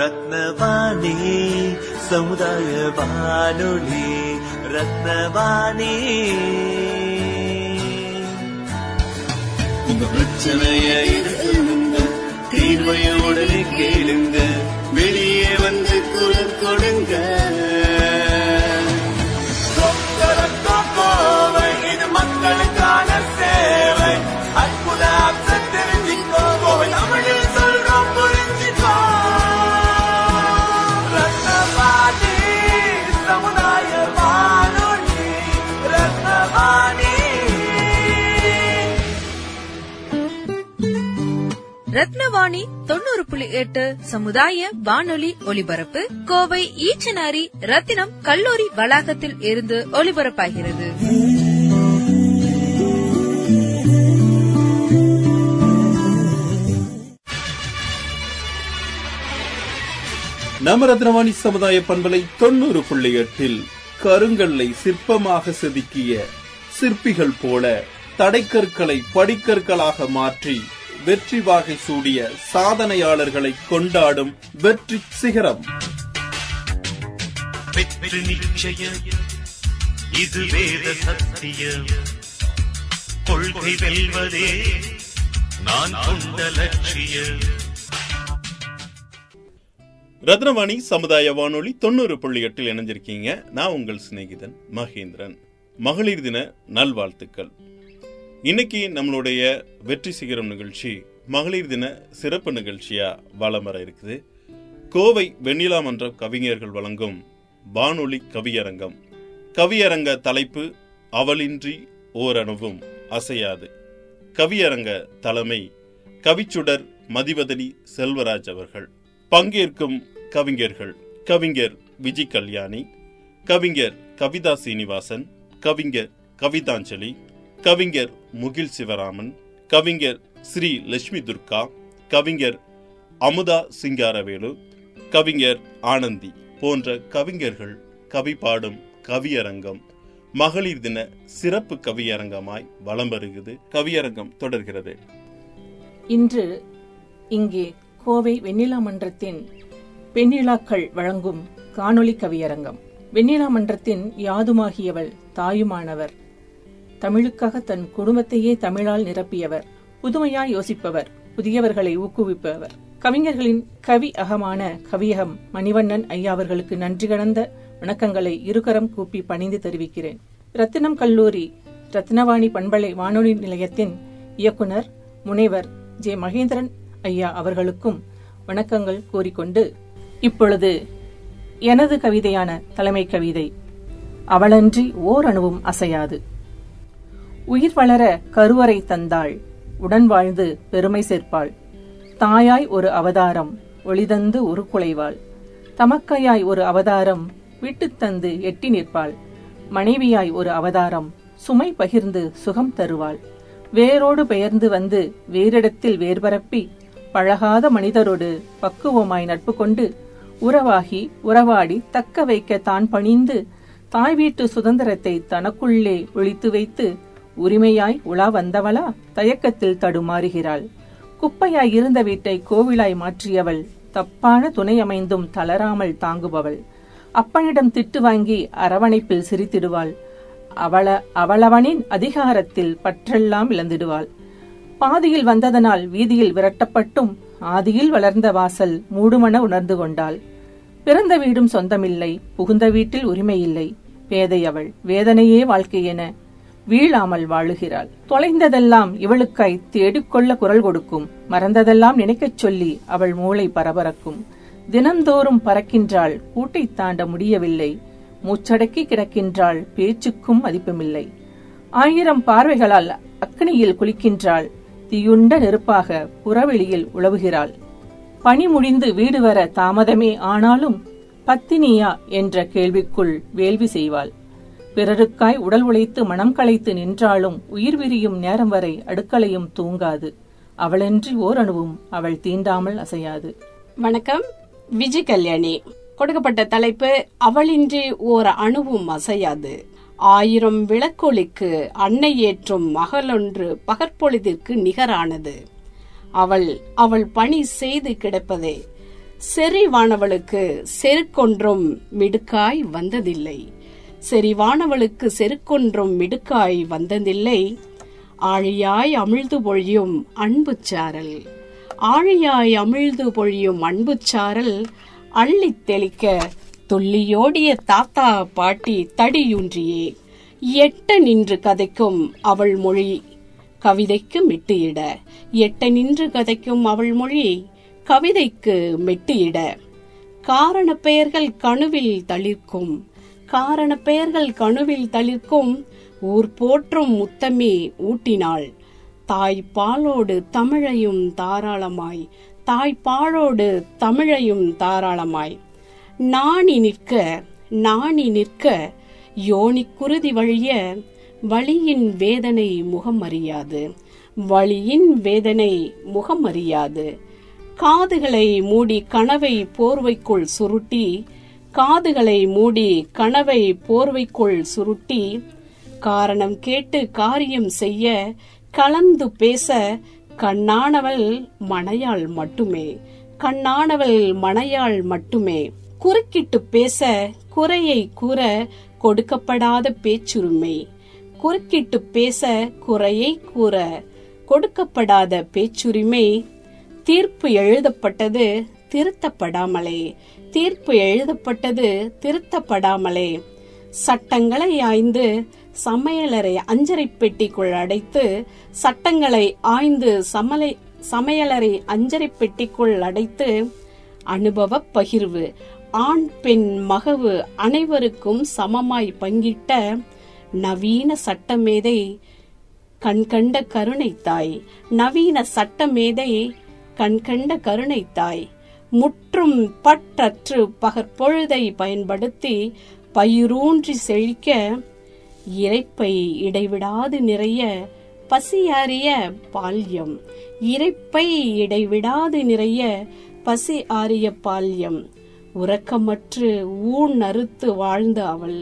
ரத்னவாணி சமுதாய வானொலி ரத்னவாணி உங்க பிரச்சனைய சொல்லுங்க தீர்வைய உடனே கேளுங்க வெளியே வந்து குரல் கொடுங்க கோவை இது மக்களுக்கான சேவை அற்புத அம்சம் தெரிஞ்சுக்கோ கோவை தமிழில் சொல்றோம் புரிஞ்சுக்கோ ரத்னவாணி சமுதாய வானொலி ரத்னவாணி ரத்னவாணி தொண்ணூறு புள்ளி எட்டு சமுதாய வானொலி ஒலிபரப்பு கோவை ஈச்சனாரி ரத்தினம் கல்லூரி வளாகத்தில் இருந்து ஒலிபரப்பாகிறது நம்ம ரத்னவாணி சமுதாய பண்பலை தொண்ணூறு புள்ளி எட்டில் கருங்கல்லை சிற்பமாக செதுக்கிய சிற்பிகள் போல தடைக்கற்களை படிக்கற்களாக மாற்றி வெற்றி வாகை சூடிய சாதனையாளர்களை கொண்டாடும் வெற்றி சிகரம் வெற்றி நிச்சயம் இது வேத சத்தியம் கொள்கை வெல்வதே நான் கொண்ட லட்சியம் ரத்னவாணி சமுதாய வானொலி தொண்ணூறு புள்ளி எட்டில் இணைஞ்சிருக்கீங்க நான் உங்கள் சிநேகிதன் மகேந்திரன் மகளிர் தின நல்வாழ்த்துக்கள் இன்னைக்கு நம்மளுடைய வெற்றி சிகரம் நிகழ்ச்சி மகளிர் தின சிறப்பு நிகழ்ச்சியா வலம் வர இருக்குது கோவை வெண்ணிலா மன்ற கவிஞர்கள் வழங்கும் வானொலி கவியரங்கம் கவியரங்க தலைப்பு அவளின்றி ஓரணுவும் அசையாது கவியரங்க தலைமை கவிச்சுடர் மதிவதனி செல்வராஜ் அவர்கள் பங்கேற்கும் கவிஞர்கள் கவிஞர் விஜி கல்யாணி கவிஞர் கவிதா சீனிவாசன் கவிஞர் கவிதாஞ்சலி கவிஞர் முகில் சிவராமன் கவிஞர் ஸ்ரீ லட்சுமி துர்கா கவிஞர் அமுதா சிங்காரவேலு கவிஞர் ஆனந்தி போன்ற கவிஞர்கள் கவி பாடும் கவியரங்கம் மகளிர் தின சிறப்பு கவியரங்கமாய் வலம் வருகிறது கவியரங்கம் தொடர்கிறது இன்று இங்கே கோவை வெண்ணிலா மன்றத்தின் பெண்ணிலாக்கள் வழங்கும் காணொளி கவியரங்கம் வெண்ணிலா மன்றத்தின் யாதுமாகியவள் தாயுமானவர் தமிழுக்காக தன் குடும்பத்தையே தமிழால் நிரப்பியவர் புதுமையாய் யோசிப்பவர் புதியவர்களை ஊக்குவிப்பவர் கவிஞர்களின் கவி அகமான கவியகம் மணிவண்ணன் ஐயா அவர்களுக்கு நன்றி கடந்த வணக்கங்களை இருகரம் கூப்பி பணிந்து தெரிவிக்கிறேன் ரத்தினம் கல்லூரி ரத்னவாணி பண்பலை வானொலி நிலையத்தின் இயக்குனர் முனைவர் ஜே மகேந்திரன் ஐயா அவர்களுக்கும் வணக்கங்கள் கூறிக்கொண்டு இப்பொழுது எனது கவிதையான தலைமை கவிதை அவளன்றி ஓர் அணுவும் அசையாது உயிர் வளர கருவறை தந்தாள் உடன் வாழ்ந்து பெருமை சேர்ப்பாள் தாயாய் ஒரு அவதாரம் ஒளிதந்து உருக்குலைவாள் தமக்கையாய் ஒரு அவதாரம் விட்டுத் தந்து எட்டி நிற்பாள் மனைவியாய் ஒரு அவதாரம் சுமை பகிர்ந்து சுகம் தருவாள் வேரோடு பெயர்ந்து வந்து வேறிடத்தில் வேர்பரப்பி பழகாத மனிதரோடு பக்குவமாய் நட்பு கொண்டு உறவாகி உறவாடி தக்க வைக்க தான் பணிந்து தாய் வீட்டு சுதந்திரத்தை தனக்குள்ளே ஒழித்து வைத்து உரிமையாய் உலா வந்தவளா தயக்கத்தில் தடுமாறுகிறாள் குப்பையாய் இருந்த வீட்டை கோவிலாய் மாற்றியவள் தப்பான துணை அமைந்தும் தளராமல் தாங்குபவள் அப்பனிடம் திட்டு வாங்கி அரவணைப்பில் சிரித்திடுவாள் அவள அவளவனின் அதிகாரத்தில் பற்றெல்லாம் இழந்திடுவாள் பாதியில் வந்ததனால் வீதியில் விரட்டப்பட்டும் ஆதியில் வளர்ந்த வாசல் மூடுமன உணர்ந்து கொண்டாள் பிறந்த வீடும் சொந்தமில்லை புகுந்த வீட்டில் உரிமையில்லை பேதை அவள் வேதனையே வாழ்க்கை என வீழாமல் வாழுகிறாள் தொலைந்ததெல்லாம் இவளுக்காய் தேடிக்கொள்ள குரல் கொடுக்கும் மறந்ததெல்லாம் நினைக்கச் சொல்லி அவள் மூளை பரபரக்கும் தினந்தோறும் பறக்கின்றாள் கூட்டை தாண்ட முடியவில்லை மூச்சடக்கி கிடக்கின்றாள் பேச்சுக்கும் மதிப்புமில்லை ஆயிரம் பார்வைகளால் அக்னியில் குளிக்கின்றாள் தீயுண்ட நெருப்பாக புறவெளியில் உழவுகிறாள் பணி முடிந்து வீடு வர தாமதமே ஆனாலும் பத்தினியா என்ற கேள்விக்குள் வேள்வி செய்வாள் பிறருக்காய் உடல் உழைத்து மனம் களைத்து நின்றாலும் உயிர் விரியும் நேரம் வரை அடுக்களையும் தூங்காது அவளன்றி ஓர் அணுவும் அவள் தீண்டாமல் அசையாது வணக்கம் விஜய் கல்யாணி கொடுக்கப்பட்ட தலைப்பு அவளின்றி ஓர் அணுவும் அசையாது ஆயிரம் விளக்கொளிக்கு அன்னை ஏற்றும் மகளொன்று பகற்பொழுதிற்கு நிகரானது அவள் அவள் பணி செய்து கிடப்பதே செறிவானவளுக்கு செருக்கொன்றும் மிடுக்காய் வந்ததில்லை செறிவானவளுக்கு செருக்கொன்றும் மிடுக்காய் வந்ததில்லை ஆழியாய் அமிழ்து பொழியும் அன்பு சாரல் ஆழியாய் அமிழ்து பொழியும் அன்பு சாரல் அள்ளித் தெளிக்க துள்ளியோடிய தாத்தா பாட்டி தடியூன்றியே எட்ட நின்று கதைக்கும் அவள் மொழி கவிதைக்கு மெட்டியிட எட்ட நின்று கதைக்கும் அவள் மொழி கவிதைக்கு மெட்டியிட காரண பெயர்கள் கணுவில் தளிர்க்கும் காரண பெயர்கள் கணுவில் தளிர்க்கும் ஊர் போற்றும் முத்தமே ஊட்டினாள் தாய் பாலோடு தமிழையும் தாராளமாய் தாய் பாலோடு தமிழையும் தாராளமாய் நாணி நிற்க நாணி நிற்க யோனி குருதி வழிய வழியின் வேதனை முகம் அறியாது வழியின் வேதனை முகம் அறியாது காதுகளை மூடி கனவை போர்வைக்குள் சுருட்டி காதுகளை மூடி கனவை போர்வைக்குள் சுருட்டி காரணம் கேட்டு காரியம் செய்ய கலந்து பேச கண்ணானவள் மனையாள் மட்டுமே கண்ணானவள் மனையாள் மட்டுமே குறுக்கிட்டு பேச குறையை கூற கொடுக்கப்படாத பேச்சுரிமை குறுக்கிட்டு பேச குறையை கூற கொடுக்கப்படாத பேச்சுரிமை தீர்ப்பு எழுதப்பட்டது திருத்தப்படாமலே தீர்ப்பு எழுதப்பட்டது திருத்தப்படாமலே சட்டங்களை ஆய்ந்து சமையலறை அஞ்சரை பெட்டிக்குள் அடைத்து சட்டங்களை ஆய்ந்து சமலை சமையலறை அஞ்சரை பெட்டிக்குள் அடைத்து அனுபவ பகிர்வு ஆண் பெண் மகவு அனைவருக்கும் சமமாய் பங்கிட்ட நவீன சட்டமேதை கண்கண்ட கருணை தாய் நவீன சட்டமேதை கண்கண்ட கருணை தாய் முற்றும் பற்றற்று பகற்பொழுதை பயன்படுத்தி பயிரூன்றி செழிக்க இறைப்பை இடைவிடாது நிறைய பசியாரிய பால்யம் இறைப்பை இடைவிடாது நிறைய பசி ஆரிய பால்யம் உறக்கமற்று ஊன் அறுத்து வாழ்ந்த அவள்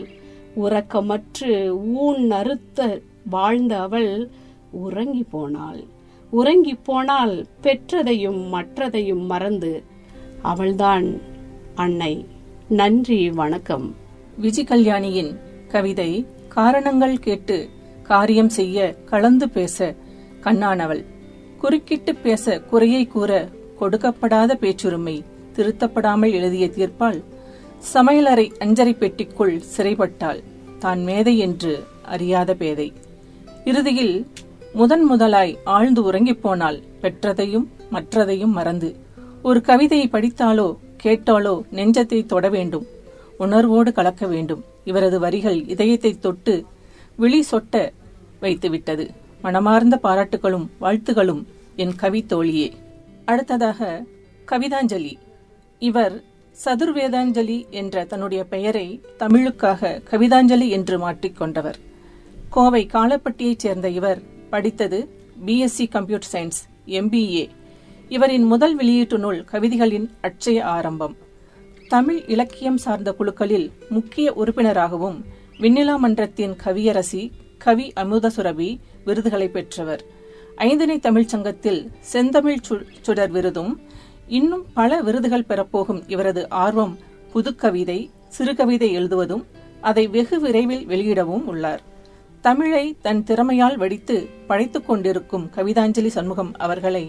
உறக்கமற்று ஊன் அறுத்த வாழ்ந்த அவள் உறங்கி போனாள் உறங்கி போனால் பெற்றதையும் மற்றதையும் மறந்து அவள்தான் அன்னை நன்றி வணக்கம் விஜி கல்யாணியின் கவிதை காரணங்கள் கேட்டு காரியம் செய்ய கலந்து பேச கண்ணானவள் குறுக்கிட்டு பேச குறையை கூற கொடுக்கப்படாத பேச்சுரிமை திருத்தப்படாமல் எழுதிய தீர்ப்பால் சமையலறை அஞ்சரை பெட்டிக்குள் சிறைப்பட்டாள் தான் மேதை என்று அறியாத பேதை இறுதியில் முதன் முதலாய் ஆழ்ந்து உறங்கிப் போனால் பெற்றதையும் மற்றதையும் மறந்து ஒரு கவிதையை படித்தாலோ கேட்டாலோ நெஞ்சத்தை தொட வேண்டும் உணர்வோடு கலக்க வேண்டும் இவரது வரிகள் இதயத்தை தொட்டு விழி சொட்ட வைத்துவிட்டது மனமார்ந்த பாராட்டுகளும் வாழ்த்துகளும் என் கவி தோழியே அடுத்ததாக கவிதாஞ்சலி இவர் சதுர்வேதாஞ்சலி என்ற தன்னுடைய பெயரை தமிழுக்காக கவிதாஞ்சலி என்று மாற்றிக்கொண்டவர் கோவை காலப்பட்டியைச் சேர்ந்த இவர் படித்தது பிஎஸ்சி கம்ப்யூட்டர் சயின்ஸ் எம்பிஏ இவரின் முதல் வெளியீட்டு நூல் கவிதைகளின் அட்சய ஆரம்பம் தமிழ் இலக்கியம் சார்ந்த குழுக்களில் முக்கிய உறுப்பினராகவும் விண்ணிலா மன்றத்தின் கவியரசி கவி அமுதசுரபி விருதுகளை பெற்றவர் ஐந்தினை தமிழ்ச் சங்கத்தில் செந்தமிழ் சு- சுடர் விருதும் இன்னும் பல விருதுகள் பெறப்போகும் இவரது ஆர்வம் புதுக்கவிதை சிறுகவிதை எழுதுவதும் அதை வெகு விரைவில் வெளியிடவும் உள்ளார் தமிழை தன் திறமையால் வடித்து படைத்துக் கொண்டிருக்கும் கவிதாஞ்சலி சண்முகம் அவர்களை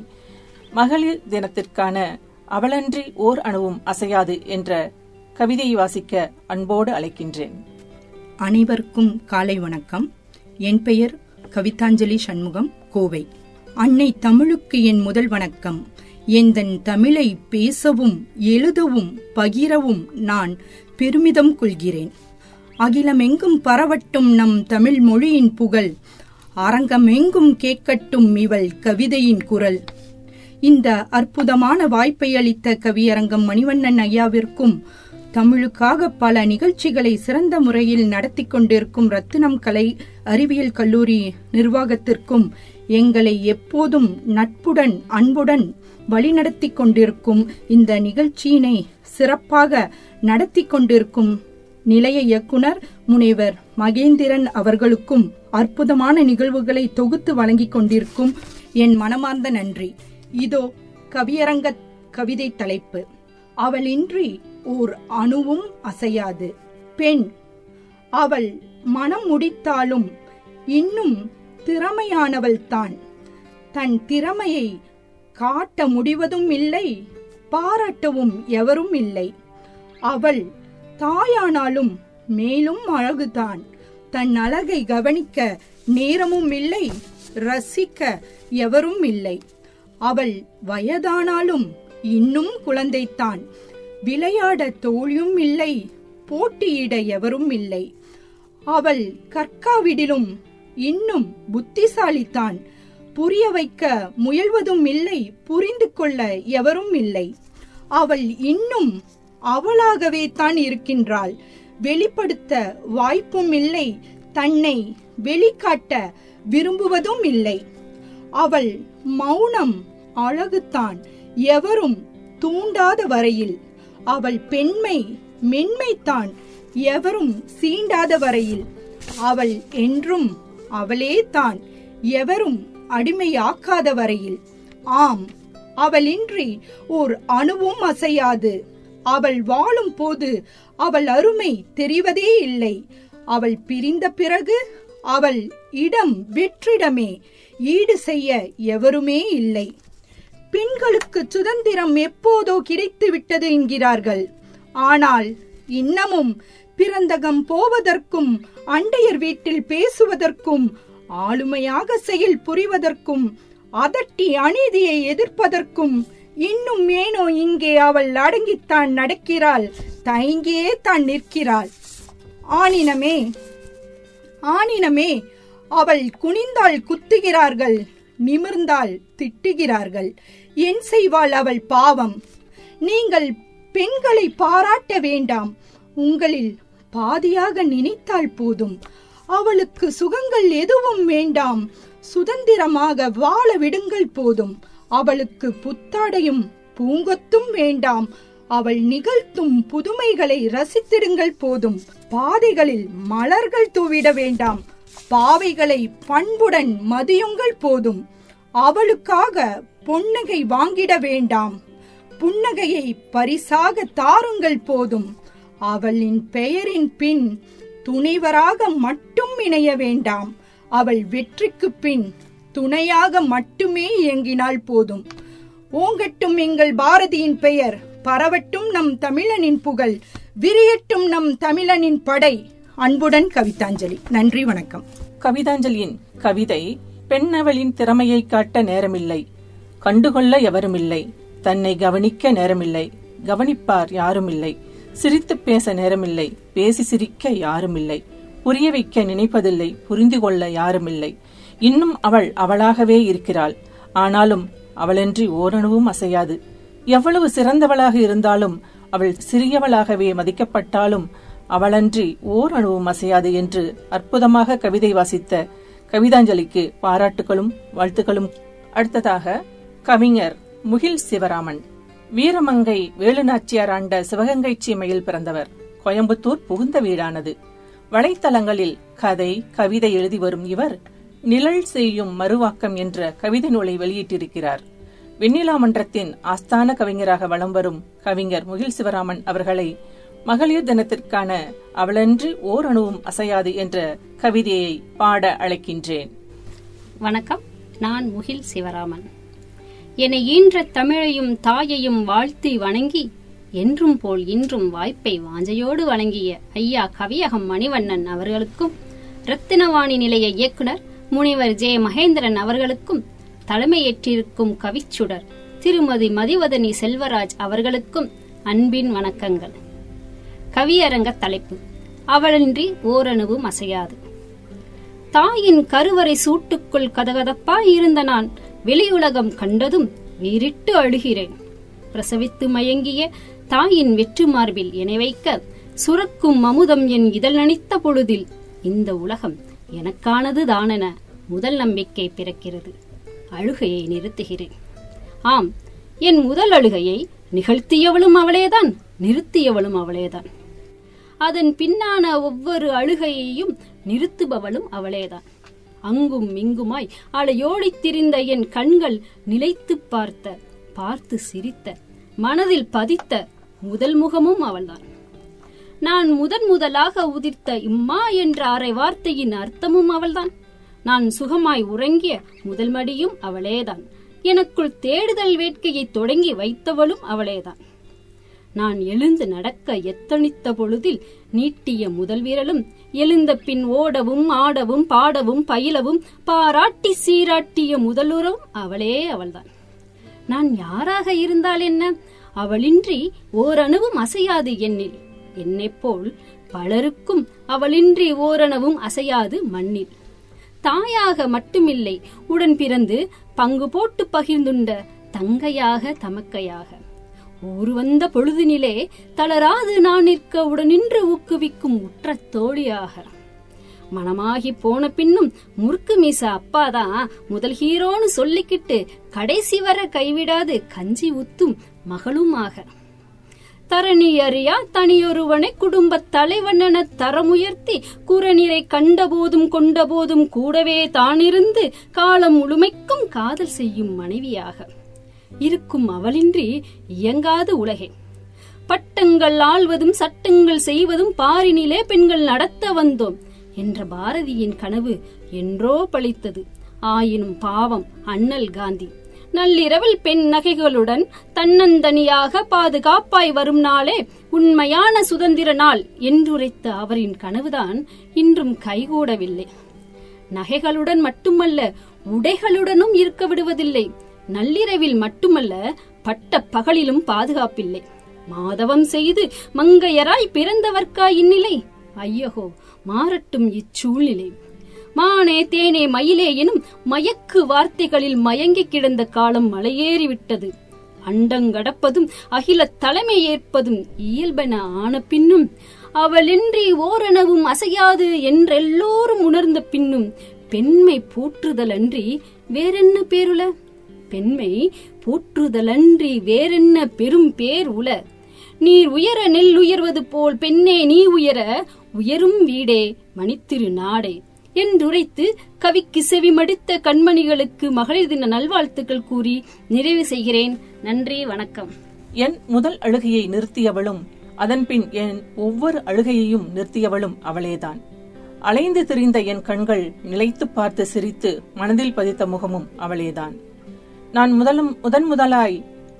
மகளிர் தினத்திற்கான அவளன்றி ஓர் அணுவும் அசையாது என்ற கவிதையை வாசிக்க அன்போடு அழைக்கின்றேன் அனைவருக்கும் காலை வணக்கம் என் பெயர் கவிதாஞ்சலி சண்முகம் கோவை அன்னை தமிழுக்கு என் முதல் வணக்கம் எந்தன் தமிழை பேசவும் எழுதவும் பகிரவும் நான் பெருமிதம் கொள்கிறேன் அகிலமெங்கும் பரவட்டும் நம் தமிழ் மொழியின் புகழ் அரங்கமெங்கும் கேட்கட்டும் இவள் கவிதையின் குரல் இந்த அற்புதமான வாய்ப்பை அளித்த கவியரங்கம் மணிவண்ணன் ஐயாவிற்கும் தமிழுக்காக பல நிகழ்ச்சிகளை சிறந்த முறையில் நடத்தி கொண்டிருக்கும் ரத்தினம் கலை அறிவியல் கல்லூரி நிர்வாகத்திற்கும் எங்களை எப்போதும் நட்புடன் அன்புடன் வழிநடத்தி கொண்டிருக்கும் இந்த நிகழ்ச்சியினை சிறப்பாக நடத்தி கொண்டிருக்கும் நிலைய இயக்குனர் முனைவர் மகேந்திரன் அவர்களுக்கும் அற்புதமான நிகழ்வுகளை தொகுத்து வழங்கிக் கொண்டிருக்கும் என் மனமார்ந்த நன்றி இதோ கவியரங்க கவிதை தலைப்பு அவளின்றி ஓர் அணுவும் அசையாது பெண் அவள் மனம் முடித்தாலும் இன்னும் திறமையானவள்தான் தன் திறமையை காட்ட முடிவதும் இல்லை பாராட்டவும் எவரும் இல்லை அவள் தாயானாலும் மேலும் அழகுதான் தன் அழகை கவனிக்க நேரமும் இல்லை ரசிக்க எவரும் இல்லை அவள் வயதானாலும் இன்னும் குழந்தைத்தான் விளையாட தோழியும் இல்லை போட்டியிட எவரும் இல்லை அவள் கற்காவிடிலும் இன்னும் புத்திசாலித்தான் புரிய வைக்க முயல்வதும் இல்லை புரிந்து கொள்ள எவரும் இல்லை அவள் இன்னும் அவளாகவே தான் இருக்கின்றாள் வெளிப்படுத்த வாய்ப்பும் இல்லை தன்னை வெளிக்காட்ட விரும்புவதும் இல்லை அவள் மௌனம் அழகுத்தான் எவரும் தூண்டாத வரையில் அவள் பெண்மை மென்மைத்தான் எவரும் சீண்டாத வரையில் அவள் என்றும் அவளே தான் எவரும் அடிமையாக்காத வரையில் ஆம் அவளின்றி ஓர் அணுவும் அசையாது அவள் வாழும் போது அவள் அருமை தெரிவதே இல்லை அவள் பிரிந்த பிறகு அவள் இடம் வெற்றிடமே ஈடு செய்ய எவருமே இல்லை பெண்களுக்கு சுதந்திரம் எப்போதோ கிடைத்து விட்டது என்கிறார்கள் ஆனால் இன்னமும் பிறந்தகம் போவதற்கும் அண்டையர் வீட்டில் பேசுவதற்கும் ஆளுமையாக செயல் புரிவதற்கும் அதட்டி அநீதியை எதிர்ப்பதற்கும் இன்னும் ஏனோ இங்கே அவள் அடங்கித்தான் நடக்கிறாள் தயங்கியே தான் நிற்கிறாள் ஆனினமே ஆனினமே அவள் குனிந்தால் குத்துகிறார்கள் நிமிர்ந்தால் திட்டுகிறார்கள் என் செய்வாள் அவள் பாவம் நீங்கள் பெண்களை பாராட்ட வேண்டாம் உங்களில் பாதியாக நினைத்தால் போதும் அவளுக்கு சுகங்கள் எதுவும் வேண்டாம் சுதந்திரமாக வாழ விடுங்கள் போதும் அவளுக்கு புத்தாடையும் பூங்கொத்தும் வேண்டாம் அவள் நிகழ்த்தும் புதுமைகளை ரசித்திடுங்கள் போதும் பாதைகளில் மலர்கள் தூவிட வேண்டாம் பாவைகளை பண்புடன் மதியுங்கள் போதும் அவளுக்காக பொன்னகை வாங்கிட வேண்டாம் புன்னகையை பரிசாக தாருங்கள் போதும் அவளின் பெயரின் பின் துணைவராக மட்டும் இணைய வேண்டாம் அவள் வெற்றிக்கு பின் துணையாக மட்டுமே இயங்கினால் போதும் ஓங்கட்டும் எங்கள் பாரதியின் பெயர் பரவட்டும் நம் தமிழனின் புகழ் விரியட்டும் நம் தமிழனின் படை அன்புடன் கவிதாஞ்சலி நன்றி வணக்கம் கவிதாஞ்சலியின் கவிதை பெண்ணவளின் திறமையை காட்ட நேரமில்லை கண்டுகொள்ள எவருமில்லை தன்னை கவனிக்க நேரமில்லை கவனிப்பார் யாருமில்லை சிரித்து பேச நேரமில்லை பேசி சிரிக்க யாருமில்லை புரிய வைக்க நினைப்பதில்லை புரிந்து கொள்ள யாருமில்லை இன்னும் அவள் அவளாகவே இருக்கிறாள் ஆனாலும் அவளென்றி ஓரணுவும் அசையாது எவ்வளவு சிறந்தவளாக இருந்தாலும் அவள் சிறியவளாகவே மதிக்கப்பட்டாலும் அவளன்றி ஓர் அணுவும் அசையாது என்று அற்புதமாக கவிதை வாசித்த கவிதாஞ்சலிக்கு பாராட்டுகளும் வாழ்த்துக்களும் அடுத்ததாக கவிஞர் முகில் சிவராமன் வீரமங்கை வேலுநாச்சியார் ஆண்ட சிவகங்கை சீமையில் பிறந்தவர் கோயம்புத்தூர் புகுந்த வீடானது வலைத்தளங்களில் கதை கவிதை எழுதி வரும் இவர் நிழல் செய்யும் மறுவாக்கம் என்ற கவிதை நூலை வெளியிட்டிருக்கிறார் வெண்ணிலா மன்றத்தின் ஆஸ்தான கவிஞராக வலம் வரும் கவிஞர் முகில் சிவராமன் அவர்களை மகளிர் தினத்திற்கான அவளன்று ஓர் அணுவும் அசையாது என்ற கவிதையை பாட அழைக்கின்றேன் வணக்கம் நான் முகில் சிவராமன் என்னை ஈன்ற தமிழையும் தாயையும் வாழ்த்தி வணங்கி என்றும் போல் இன்றும் வாய்ப்பை வாஞ்சையோடு வழங்கிய ஐயா கவியகம் மணிவண்ணன் அவர்களுக்கும் ரத்தினவாணி நிலைய இயக்குனர் முனைவர் ஜே மகேந்திரன் அவர்களுக்கும் தலைமையேற்றிருக்கும் கவிச்சுடர் திருமதி மதிவதனி செல்வராஜ் அவர்களுக்கும் அன்பின் வணக்கங்கள் கவியரங்க தலைப்பு அவளின்றி ஓரணுவும் அசையாது தாயின் கருவறை சூட்டுக்குள் கதகதப்பாய் இருந்த நான் வெளியுலகம் கண்டதும் வீறிட்டு அழுகிறேன் பிரசவித்து மயங்கிய தாயின் வெற்று மார்பில் இணை வைக்க சுரக்கும் அமுதம் என் இதழ் நனித்த பொழுதில் இந்த உலகம் எனக்கானது தானென முதல் நம்பிக்கை பிறக்கிறது அழுகையை நிறுத்துகிறேன் ஆம் என் முதல் அழுகையை நிகழ்த்தியவளும் அவளேதான் நிறுத்தியவளும் அவளேதான் அதன் பின்னான ஒவ்வொரு அழுகையையும் நிறுத்துபவளும் அவளேதான் அங்கும் இங்குமாய் அலையோடித் திரிந்த என் கண்கள் நிலைத்து பார்த்த பார்த்து சிரித்த மனதில் பதித்த முதல் முகமும் அவள்தான் நான் முதன் முதலாக உதிர்த்த இம்மா என்ற அரை வார்த்தையின் அர்த்தமும் அவள்தான் நான் சுகமாய் உறங்கிய முதல் மடியும் அவளேதான் எனக்குள் தேடுதல் வேட்கையை தொடங்கி வைத்தவளும் அவளேதான் நான் எழுந்து நடக்க எத்தனித்த பொழுதில் நீட்டிய முதல் விரலும் எழுந்த பின் ஓடவும் ஆடவும் பாடவும் பயிலவும் பாராட்டி சீராட்டிய முதலுறவும் அவளே அவள்தான் நான் யாராக இருந்தால் என்ன அவளின்றி ஓரணுவும் அசையாது என்னில் என்னைப் போல் பலருக்கும் அவளின்றி ஓரணவும் அசையாது மண்ணில் தாயாக மட்டுமில்லை உடன் பிறந்து பங்கு போட்டு பகிர்ந்துண்ட தங்கையாக தமக்கையாக ஊர் வந்த பொழுதினிலே தளராது நான் நிற்க உடனின்று ஊக்குவிக்கும் உற்ற தோழியாக மனமாகி போன பின்னும் முறுக்கு மீச அப்பாதான் முதல் ஹீரோன்னு சொல்லிக்கிட்டு கடைசி வர கைவிடாது கஞ்சி ஊத்தும் மகளுமாக தரணி அறியா தனியொருவனை குடும்பத் தலைவனென தரமுயர்த்தி குறநீரை கண்டபோதும் கொண்டபோதும் கூடவே தானிருந்து காலம் முழுமைக்கும் காதல் செய்யும் மனைவியாக இருக்கும் அவளின்றி இயங்காது உலகே பட்டங்கள் ஆள்வதும் சட்டங்கள் செய்வதும் பாரினிலே பெண்கள் நடத்த வந்தோம் என்ற பாரதியின் கனவு என்றோ பழித்தது ஆயினும் பாவம் அண்ணல் காந்தி நள்ளிரவில் பெண் நகைகளுடன் தன்னந்தனியாக பாதுகாப்பாய் வரும் நாளே உண்மையான சுதந்திர நாள் என்றுரைத்த அவரின் கனவுதான் இன்றும் கைகூடவில்லை நகைகளுடன் மட்டுமல்ல உடைகளுடனும் இருக்க விடுவதில்லை நள்ளிரவில் மட்டுமல்ல பட்ட பகலிலும் பாதுகாப்பில்லை மாதவம் செய்து மங்கையராய் பிறந்தவர்க்கா இந்நிலை ஐயகோ மாறட்டும் இச்சூழ்நிலை மானே தேனே மயிலே எனும் மயக்கு வார்த்தைகளில் மயங்கி கிடந்த காலம் மலையேறிவிட்டது அண்டங்கடப்பதும் அகில தலைமை ஏற்பதும் இயல்பென ஆன பின்னும் அவளின்றி ஓரணவும் அசையாது என்றெல்லோரும் உணர்ந்த பின்னும் பெண்மை போற்றுதலன்றி வேறென்ன பேருல பெண்மை போற்றுதலன்றி வேறென்ன பெரும் பேர் உல நீர் உயர நெல் உயர்வது போல் பெண்ணே நீ உயர உயரும் வீடே மணித்திரு நாடே என்றுரைத்து கவிக்கு செவிமடித்த கண்மணிகளுக்கு மகளிர் தின நல்வாழ்த்துக்கள் கூறி நிறைவு செய்கிறேன் நன்றி வணக்கம் என் முதல் அழுகையை நிறுத்தியவளும் அதன்பின் என் ஒவ்வொரு அழுகையையும் நிறுத்தியவளும் அவளேதான் அலைந்து திரிந்த என் கண்கள் நிலைத்து பார்த்து சிரித்து மனதில் பதித்த முகமும் அவளேதான் நான் முதலும் முதன் முதலாய்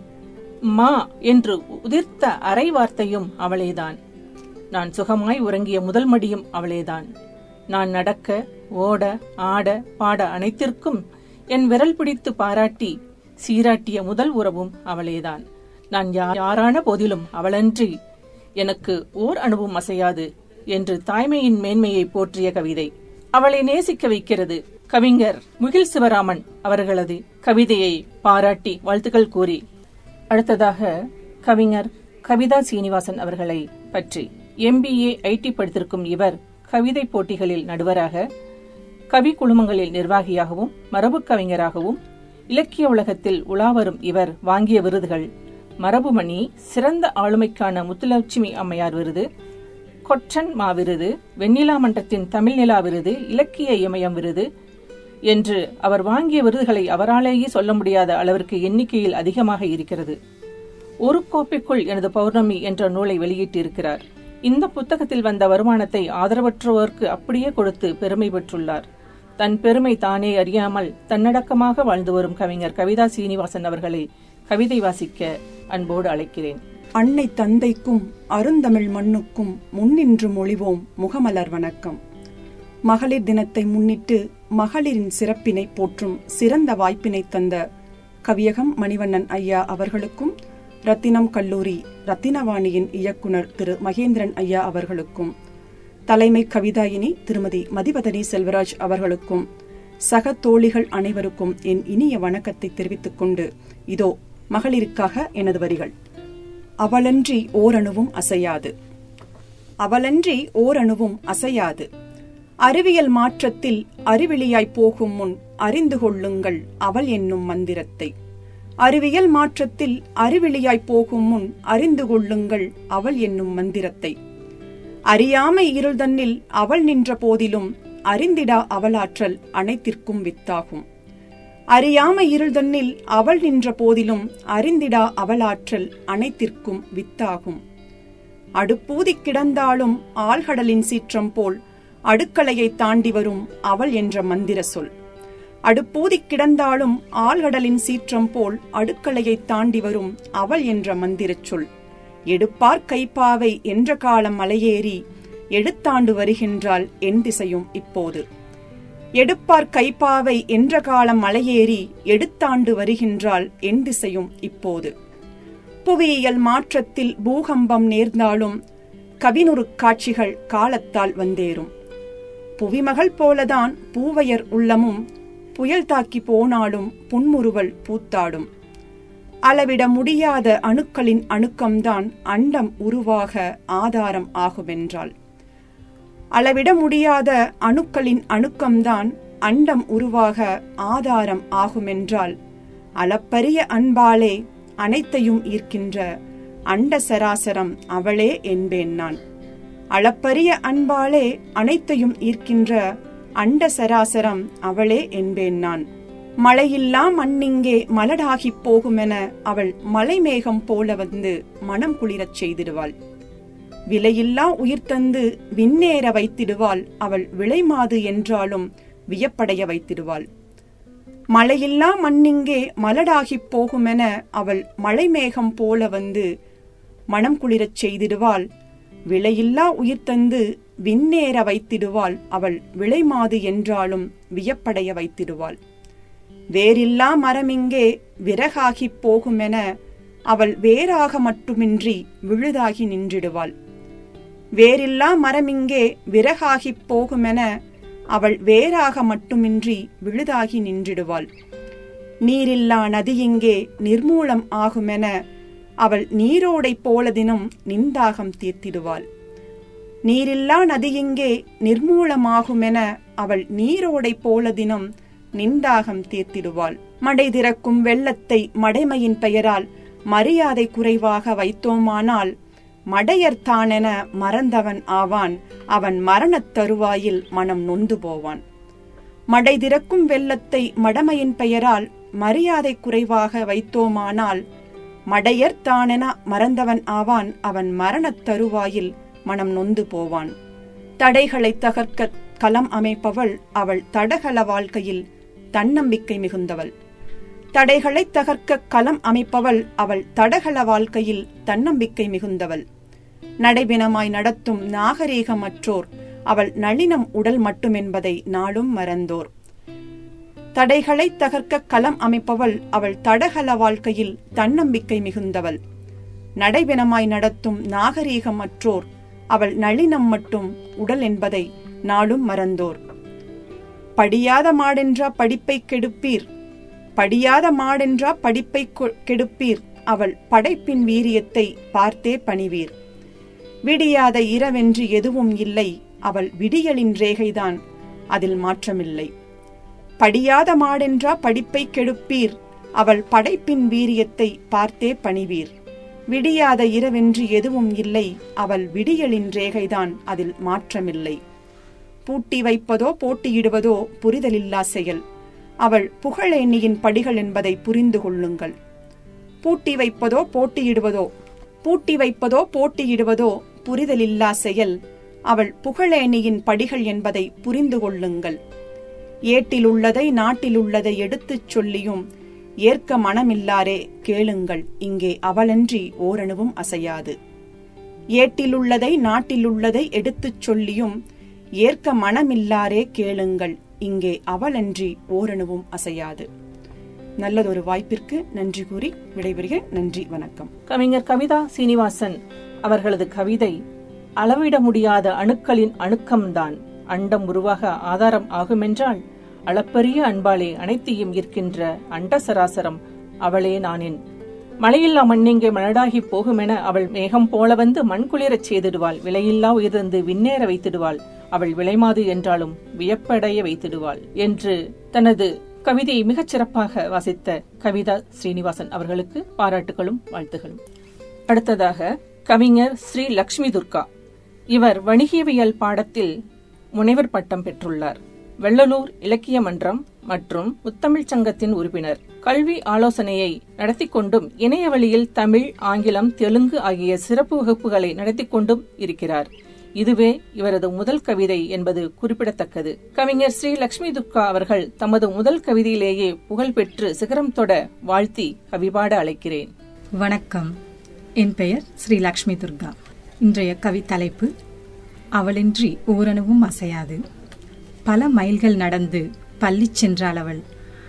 மா என்று உதிர்த்த அரை வார்த்தையும் அவளேதான் நான் சுகமாய் உறங்கிய முதல் மடியும் அவளேதான் நான் நடக்க ஓட ஆட பாட அனைத்திற்கும் என் விரல் பிடித்து பாராட்டி சீராட்டிய முதல் உறவும் அவளேதான் நான் யா- யாரான போதிலும் அவளன்றி எனக்கு ஓர் அணுவும் அசையாது என்று தாய்மையின் மேன்மையை போற்றிய கவிதை அவளை நேசிக்க வைக்கிறது கவிஞர் முகில் சிவராமன் அவர்களது கவிதையை பாராட்டி வாழ்த்துக்கள் கூறி அடுத்ததாக கவிஞர் கவிதா சீனிவாசன் அவர்களை பற்றி எம்பிஏ ஐடி படித்திருக்கும் இவர் கவிதை போட்டிகளில் நடுவராக கவி குழுமங்களில் நிர்வாகியாகவும் மரபுக் கவிஞராகவும் இலக்கிய உலகத்தில் உலாவரும் இவர் வாங்கிய விருதுகள் மரபுமணி சிறந்த ஆளுமைக்கான முத்துலட்சுமி அம்மையார் விருது கொற்றன் மா விருது வெண்ணிலா மன்றத்தின் தமிழ் நிலா விருது இலக்கிய இமயம் விருது என்று அவர் வாங்கிய விருதுகளை அவராலேயே சொல்ல முடியாத அளவிற்கு எண்ணிக்கையில் அதிகமாக இருக்கிறது ஒரு கோப்பைக்குள் எனது பௌர்ணமி என்ற நூலை வெளியிட்டிருக்கிறார் இந்த புத்தகத்தில் வந்த வருமானத்தை ஆதரவற்றோருக்கு அப்படியே கொடுத்து பெருமை பெற்றுள்ளார் தன் பெருமை தானே அறியாமல் தன்னடக்கமாக வாழ்ந்து வரும் கவிஞர் கவிதா சீனிவாசன் அவர்களை கவிதை வாசிக்க அன்போடு அழைக்கிறேன் அன்னை தந்தைக்கும் அருந்தமிழ் மண்ணுக்கும் முன்னின்று மொழிவோம் முகமலர் வணக்கம் மகளிர் தினத்தை முன்னிட்டு மகளிரின் சிறப்பினை போற்றும் சிறந்த வாய்ப்பினை தந்த கவியகம் மணிவண்ணன் ஐயா அவர்களுக்கும் ரத்தினம் கல்லூரி ரத்தினவாணியின் இயக்குனர் திரு மகேந்திரன் ஐயா அவர்களுக்கும் தலைமை கவிதாயினி திருமதி மதிவதனி செல்வராஜ் அவர்களுக்கும் சக தோழிகள் அனைவருக்கும் என் இனிய வணக்கத்தை தெரிவித்துக் கொண்டு இதோ மகளிருக்காக எனது வரிகள் அவளன்றி ஓரணுவும் அசையாது அவளன்றி ஓரணுவும் அசையாது அறிவியல் மாற்றத்தில் அறிவிலியாய் போகும் முன் அறிந்து கொள்ளுங்கள் அவள் என்னும் மந்திரத்தை அறிவியல் மாற்றத்தில் அறிவிலியாய் போகும் முன் அறிந்து கொள்ளுங்கள் அவள் என்னும் மந்திரத்தை அறியாமை இருள் தன்னில் அவள் நின்ற போதிலும் அறிந்திடா அவளாற்றல் அனைத்திற்கும் வித்தாகும் அறியாம இருள்தன்னில் அவள் நின்ற போதிலும் அறிந்திடா அவளாற்றல் அனைத்திற்கும் வித்தாகும் அடுப்பூதிக் கிடந்தாலும் ஆழ்கடலின் சீற்றம் போல் அடுக்களையை தாண்டி வரும் அவள் என்ற மந்திர சொல் அடுப்பூதிக் கிடந்தாலும் ஆழ்கடலின் சீற்றம் போல் அடுக்களையை தாண்டி வரும் அவள் என்ற மந்திரச் சொல் எடுப்பார் கைப்பாவை என்ற காலம் மலையேறி எடுத்தாண்டு வருகின்றாள் என் திசையும் இப்போது எடுப்பார் கைப்பாவை என்ற காலம் மலையேறி எடுத்தாண்டு வருகின்றாள் என் திசையும் இப்போது புவியியல் மாற்றத்தில் பூகம்பம் நேர்ந்தாலும் கவினுறு காட்சிகள் காலத்தால் வந்தேறும் புவிமகள் போலதான் பூவையர் உள்ளமும் புயல் தாக்கி போனாலும் புன்முறுவல் பூத்தாடும் அளவிட முடியாத அணுக்களின் அணுக்கம்தான் அண்டம் உருவாக ஆதாரம் ஆகுமென்றாள் அளவிட முடியாத அணுக்களின் அணுக்கம்தான் அண்டம் உருவாக ஆதாரம் ஆகுமென்றால் அளப்பரிய அன்பாலே அனைத்தையும் ஈர்க்கின்ற அண்ட சராசரம் அவளே என்பேன் நான் அளப்பரிய அன்பாலே அனைத்தையும் ஈர்க்கின்ற அண்ட சராசரம் அவளே என்பேன் நான் மழையில்லா மண்ணிங்கே மலடாகிப் போகுமென அவள் மலைமேகம் போல வந்து மனம் குளிரச் செய்திடுவாள் விலையில்லா உயிர் தந்து விண்ணேற வைத்திடுவாள் அவள் விலைமாது என்றாலும் வியப்படைய வைத்திடுவாள் மழையில்லா மண்ணிங்கே மலடாகிப் போகுமென அவள் மலைமேகம் போல வந்து மனம் குளிரச் செய்திடுவாள் விலையில்லா உயிர் தந்து விண்ணேற வைத்திடுவாள் அவள் விலைமாது என்றாலும் வியப்படைய வைத்திடுவாள் வேரில்லா மரமிங்கே விறகாகிப் போகுமென அவள் வேறாக மட்டுமின்றி விழுதாகி நின்றிடுவாள் வேரில்லா மரமிங்கே விறகாகிப் போகுமென அவள் வேறாக மட்டுமின்றி விழுதாகி நின்றிடுவாள் நீரில்லா நதியிங்கே நிர்மூலம் ஆகுமென அவள் நீரோடை போல தினம் நின்தாகம் தீர்த்திடுவாள் நீரில்லா நதியிங்கே நிர்மூலமாகுமென அவள் நீரோடை போல தினம் நின்தாகம் தீர்த்திடுவாள் மடை திறக்கும் வெள்ளத்தை மடைமையின் பெயரால் மரியாதை குறைவாக வைத்தோமானால் மடையர் தானென மறந்தவன் ஆவான் அவன் மரணத் தருவாயில் மனம் நொந்து போவான் மடை திறக்கும் வெள்ளத்தை மடமையின் பெயரால் மரியாதை குறைவாக வைத்தோமானால் மடையர் தானென மறந்தவன் ஆவான் அவன் மரணத் தருவாயில் மனம் நொந்து போவான் தடைகளை தகர்க்க களம் அமைப்பவள் அவள் தடகள வாழ்க்கையில் தன்னம்பிக்கை மிகுந்தவள் தடைகளை தகர்க்க களம் அமைப்பவள் அவள் தடகள வாழ்க்கையில் தன்னம்பிக்கை மிகுந்தவள் நடைபினமாய் நடத்தும் நாகரீகமற்றோர் அவள் நளினம் உடல் மட்டுமென்பதை நாளும் மறந்தோர் தடைகளை தகர்க்க களம் அமைப்பவள் அவள் தடகள வாழ்க்கையில் தன்னம்பிக்கை மிகுந்தவள் நடைபினமாய் நடத்தும் நாகரீகமற்றோர் அவள் நளினம் மட்டும் உடல் என்பதை நாளும் மறந்தோர் படியாத மாடென்றா படிப்பை கெடுப்பீர் படியாத மாடென்றா படிப்பை கொ- கெடுப்பீர் அவள் படைப்பின் வீரியத்தை பார்த்தே பணிவீர் விடியாத இரவென்று எதுவும் இல்லை அவள் விடியலின் ரேகைதான் அதில் மாற்றமில்லை படியாத மாடென்றா படிப்பை கெடுப்பீர் அவள் படைப்பின் வீரியத்தை பார்த்தே பணிவீர் விடியாத இரவென்று எதுவும் இல்லை அவள் விடியலின் ரேகைதான் அதில் மாற்றமில்லை பூட்டி வைப்பதோ போட்டியிடுவதோ புரிதலில்லா செயல் அவள் புகழேணியின் படிகள் என்பதை புரிந்து கொள்ளுங்கள் பூட்டி வைப்பதோ போட்டியிடுவதோ பூட்டி வைப்பதோ போட்டியிடுவதோ புரிதலில்லா செயல் அவள் புகழேணியின் படிகள் என்பதை புரிந்து கொள்ளுங்கள் ஏட்டிலுள்ளதை நாட்டிலுள்ளதை எடுத்துச் சொல்லியும் ஏற்க மனமில்லாரே கேளுங்கள் இங்கே அவளன்றி ஓரணுவும் அசையாது ஏட்டிலுள்ளதை நாட்டிலுள்ளதை எடுத்துச் சொல்லியும் ஏற்க மனமில்லாரே கேளுங்கள் இங்கே அவளன்றி ஓரணுவும் அசையாது நல்லதொரு வாய்ப்பிற்கு நன்றி கூறி விடைபெறுகிறேன் நன்றி வணக்கம் கவிஞர் கவிதா சீனிவாசன் அவர்களது கவிதை அளவிட முடியாத அணுக்களின் அணுக்கம்தான் அண்டம் உருவாக ஆதாரம் ஆகுமென்றால் அளப்பரிய அன்பாலே அனைத்தையும் ஈர்க்கின்ற அண்ட சராசரம் அவளே நானின் மழையில்லா மண்ணிங்கே மலடாகி போகுமென அவள் மேகம் போல வந்து மண்குளிரச் செய்திடுவாள் விலையில்லா உயர்ந்து விண்ணேற வைத்திடுவாள் அவள் விலைமாது என்றாலும் வியப்படைய வைத்திடுவாள் என்று தனது கவிதையை மிகச் சிறப்பாக வாசித்த கவிதா ஸ்ரீனிவாசன் அவர்களுக்கு பாராட்டுகளும் வாழ்த்துகளும் அடுத்ததாக கவிஞர் ஸ்ரீ லக்ஷ்மி துர்கா இவர் வணிகவியல் பாடத்தில் முனைவர் பட்டம் பெற்றுள்ளார் வெள்ளலூர் இலக்கிய மன்றம் மற்றும் முத்தமிழ்ச் சங்கத்தின் உறுப்பினர் கல்வி ஆலோசனையை நடத்தி கொண்டும் இணைய வழியில் தமிழ் ஆங்கிலம் தெலுங்கு ஆகிய சிறப்பு வகுப்புகளை நடத்தி கொண்டும் இருக்கிறார் இதுவே இவரது முதல் கவிதை என்பது குறிப்பிடத்தக்கது கவிஞர் ஸ்ரீ லட்சுமி துர்கா அவர்கள் தமது முதல் கவிதையிலேயே புகழ் பெற்று சிகரம் தொட வாழ்த்தி கவிபாட அழைக்கிறேன் வணக்கம் என் பெயர் ஸ்ரீ லக்ஷ்மி துர்கா இன்றைய கவி தலைப்பு அவளின்றி ஓரணுவும் அசையாது பல மைல்கள் நடந்து பள்ளி சென்றாள் அவள்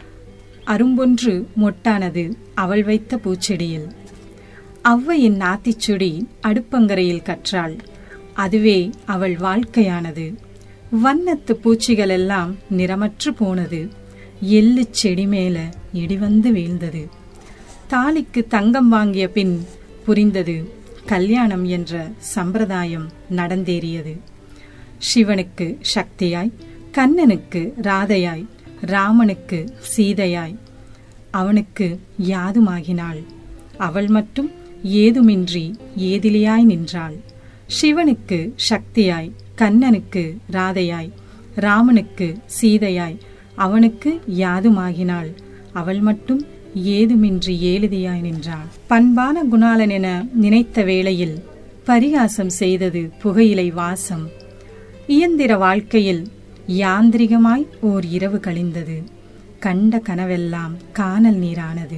அரும்பொன்று மொட்டானது அவள் வைத்த பூச்செடியில் அவ்வையின் நாத்திச்சுடி அடுப்பங்கரையில் கற்றாள் அதுவே அவள் வாழ்க்கையானது வண்ணத்து பூச்சிகள் எல்லாம் நிறமற்று போனது எள்ளு செடி மேல இடி வந்து வீழ்ந்தது தாலிக்கு தங்கம் வாங்கிய பின் புரிந்தது கல்யாணம் என்ற சம்பிரதாயம் நடந்தேறியது சிவனுக்கு சக்தியாய் கண்ணனுக்கு ராதையாய் ராமனுக்கு சீதையாய் அவனுக்கு யாதுமாகினாள் அவள் மட்டும் ஏதுமின்றி ஏதிலியாய் நின்றாள் சிவனுக்கு சக்தியாய் கண்ணனுக்கு ராதையாய் ராமனுக்கு சீதையாய் அவனுக்கு யாதுமாகினாள் அவள் மட்டும் ஏதுமின்றி ஏழுதியாய் நின்றாள் பண்பான குணாளன் என நினைத்த வேளையில் பரிகாசம் செய்தது புகையிலை வாசம் இயந்திர வாழ்க்கையில் யாந்திரிகமாய் ஓர் இரவு கழிந்தது கண்ட கனவெல்லாம் காணல் நீரானது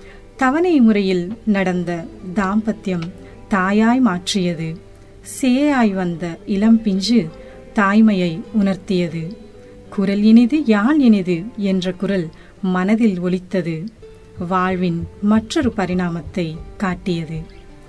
தவணை முறையில் நடந்த தாம்பத்தியம் தாயாய் மாற்றியது சேயாய் வந்த இளம் பிஞ்சு தாய்மையை உணர்த்தியது குரல் இனிது யாழ் இனிது என்ற குரல் மனதில் ஒலித்தது வாழ்வின் மற்றொரு பரிணாமத்தை காட்டியது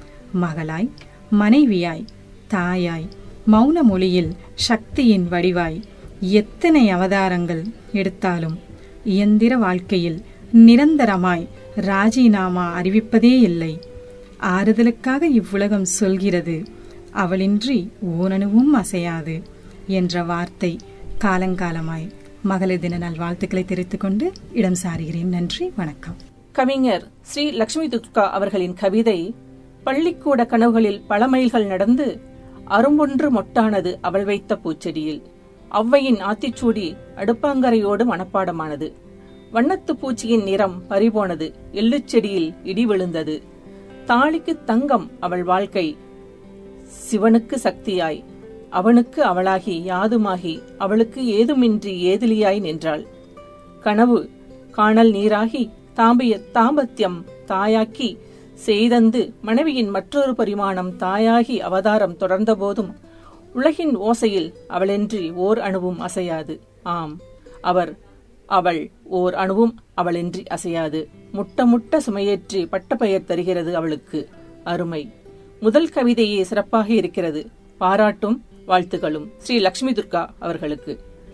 மகளாய் மனைவியாய் தாயாய் மௌன மொழியில் சக்தியின் வடிவாய் எத்தனை அவதாரங்கள் எடுத்தாலும் இயந்திர வாழ்க்கையில் நிரந்தரமாய் ராஜினாமா அறிவிப்பதே இல்லை ஆறுதலுக்காக இவ்வுலகம் சொல்கிறது அவளின்றி ஓரணுவும் அசையாது என்ற வார்த்தை காலங்காலமாய் மகளிர் தின நல்வாழ்த்துக்களை தெரிவித்துக் கொண்டு இடம் சாருகிறேன் நன்றி வணக்கம் கவிஞர் ஸ்ரீ லட்சுமி துர்கா அவர்களின் கவிதை பள்ளிக்கூட கனவுகளில் பல மைல்கள் நடந்து அரும்பொன்று மொட்டானது அவள் வைத்த பூச்செடியில் ஔவையின் ஆத்திச்சூடி அடுப்பாங்கரையோடு மனப்பாடமானது வண்ணத்து பூச்சியின் நிறம் பறிபோனது எள்ளுச்செடியில் இடி விழுந்தது தாலிக்கு தங்கம் அவள் வாழ்க்கை சிவனுக்கு சக்தியாய் அவனுக்கு அவளாகி யாதுமாகி அவளுக்கு ஏதுமின்றி ஏதிலியாய் நின்றாள் கனவு காணல் நீராகி தாம்பிய தாம்பத்தியம் தாயாக்கி செய்தந்து மனைவியின் மற்றொரு பரிமாணம் தாயாகி அவதாரம் தொடர்ந்தபோதும் உலகின் ஓசையில் அவளென்றி ஓர் அணுவும் அசையாது ஆம் அவர் அவள் ஓர் அணுவும் அவளின்றி அசையாது முட்ட முட்ட சுமையேற்றி பட்டப்பெயர் தருகிறது அவளுக்கு அருமை முதல் கவிதையே சிறப்பாக இருக்கிறது பாராட்டும் வாழ்த்துகளும் ஸ்ரீ லட்சுமி துர்கா அவர்களுக்கு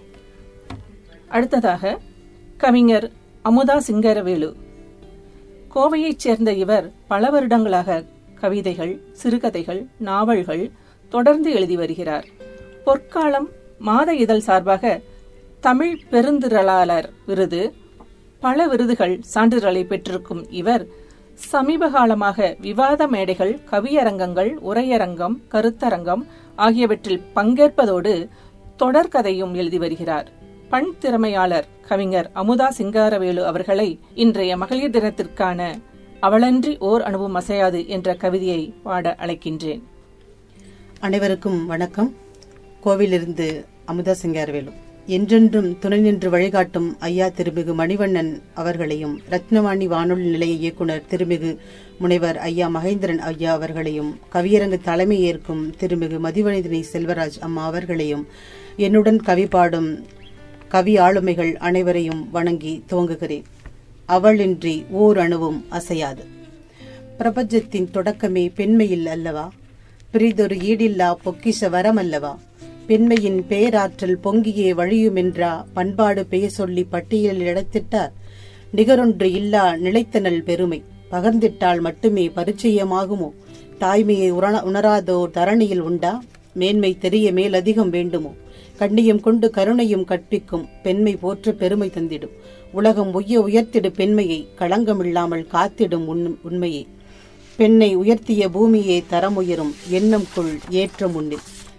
அடுத்ததாக கவிஞர் அமுதா சிங்கரவேலு கோவையைச் சேர்ந்த இவர் பல வருடங்களாக கவிதைகள் சிறுகதைகள் நாவல்கள் தொடர்ந்து எழுதி வருகிறார் பொற்காலம் மாத இதழ் சார்பாக தமிழ் பெருந்திரளாளர் விருது பல விருதுகள் சான்றிதழை பெற்றிருக்கும் இவர் சமீப காலமாக விவாத மேடைகள் கவியரங்கங்கள் உரையரங்கம் கருத்தரங்கம் ஆகியவற்றில் பங்கேற்பதோடு தொடர்கதையும் எழுதி வருகிறார் பண் திறமையாளர் கவிஞர் அமுதா சிங்காரவேலு அவர்களை இன்றைய மகளிர் தினத்திற்கான அவளன்றி ஓர் அணுவும் அசையாது என்ற கவிதையை பாட அழைக்கின்றேன் அனைவருக்கும் வணக்கம் கோவிலிருந்து அமுதா சிங்காரவேலு என்றென்றும் துணை நின்று வழிகாட்டும் ஐயா திருமிகு மணிவண்ணன் அவர்களையும் ரத்னவாணி வானொலி நிலைய இயக்குனர் திருமிகு முனைவர் ஐயா மகேந்திரன் ஐயா அவர்களையும் கவியரங்கு தலைமை ஏற்கும் திருமிகு மதிவனிதினி செல்வராஜ் அம்மா அவர்களையும் என்னுடன் கவி பாடும் கவி ஆளுமைகள் அனைவரையும் வணங்கி துவங்குகிறேன் அவளின்றி ஓர் அணுவும் அசையாது பிரபஞ்சத்தின் தொடக்கமே பெண்மையில் அல்லவா பிரிதொரு ஈடில்லா பொக்கிஷ வரம் அல்லவா பெண்மையின் பேராற்றல் பொங்கியே வழியுமென்றா பண்பாடு பெயர் சொல்லி பட்டியலில் இடத்திட்டார் நிகரொன்று இல்லா நிலைத்தனல் பெருமை பகர்ந்திட்டால் மட்டுமே பரிச்சயமாகுமோ தாய்மையை உண- உணராதோர் தரணியில் உண்டா மேன்மை தெரிய மேலதிகம் வேண்டுமோ கண்ணியம் கொண்டு கருணையும் கற்பிக்கும் பெண்மை போற்ற பெருமை தந்திடும் உலகம் உய்ய உயர்த்திடு பெண்மையை களங்கமில்லாமல் காத்திடும் உண்மை- உண்மையை பெண்ணை உயர்த்திய பூமியே தரமுயரும் எண்ணம் கொள் ஏற்றம் உன்னில்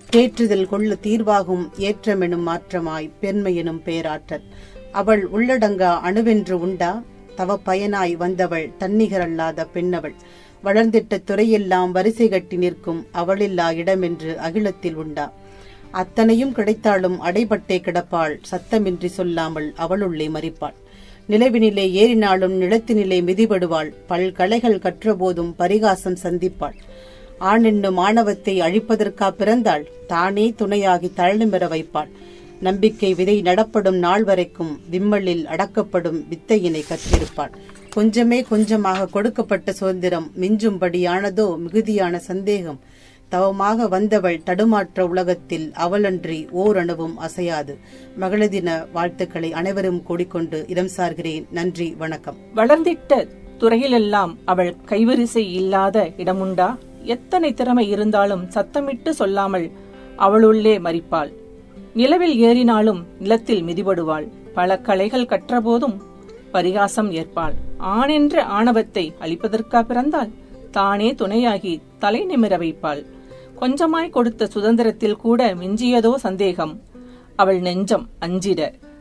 தேற்றுதல் கொள்ள தீர்வாகும் ஏற்றமெனும் மாற்றமாய் பெண்மையெனும் பேராற்றல் அவள் உள்ளடங்கா அணுவென்று உண்டா தவ பயனாய் வந்தவள் தன்னிகரல்லாத பெண்ணவள் வளர்ந்திட்ட துறையெல்லாம் வரிசை கட்டி நிற்கும் அவளில்லா இடமென்று அகிலத்தில் உண்டா அத்தனையும் கிடைத்தாலும் அடைபட்டே கிடப்பாள் சத்தமின்றி சொல்லாமல் அவளுள்ளே மறிப்பாள் நிலவினிலே ஏறினாலும் நிலத்தினிலே மிதிபடுவாள் பல்கலைகள் கற்றபோதும் பரிகாசம் சந்திப்பாள் ஆண் என்னும் ஆணவத்தை அழிப்பதற்கா பிறந்தாள் தானே துணையாகி தள்ளுமிற வைப்பாள் நம்பிக்கை விதை நடப்படும் நாள் வரைக்கும் விம்மலில் அடக்கப்படும் வித்தையினை கற்றிருப்பாள் கொஞ்சமே கொஞ்சமாக கொடுக்கப்பட்ட சுதந்திரம் மிஞ்சும்படியானதோ மிகுதியான சந்தேகம் தவமாக வந்தவள் தடுமாற்ற உலகத்தில் அவளன்றி ஓரணுவும் அசையாது மகளிர் தின வாழ்த்துக்களை அனைவரும் கூடிக்கொண்டு இடம் சார்கிறேன் நன்றி வணக்கம் வளர்ந்திட்ட துறையிலெல்லாம் அவள் கைவரிசை இல்லாத இடமுண்டா எத்தனை திறமை இருந்தாலும் சத்தமிட்டு சொல்லாமல் அவளுள்ளே மறிப்பாள் நிலவில் ஏறினாலும் நிலத்தில் மிதிபடுவாள் பல கலைகள் கற்றபோதும் பரிகாசம் ஏற்பாள் ஆணென்ற ஆணவத்தை அழிப்பதற்கா பிறந்தாள் தானே துணையாகி தலை நிமிர வைப்பாள் கொஞ்சமாய் கொடுத்த சுதந்திரத்தில் கூட மிஞ்சியதோ சந்தேகம் அவள் நெஞ்சம் அஞ்சிட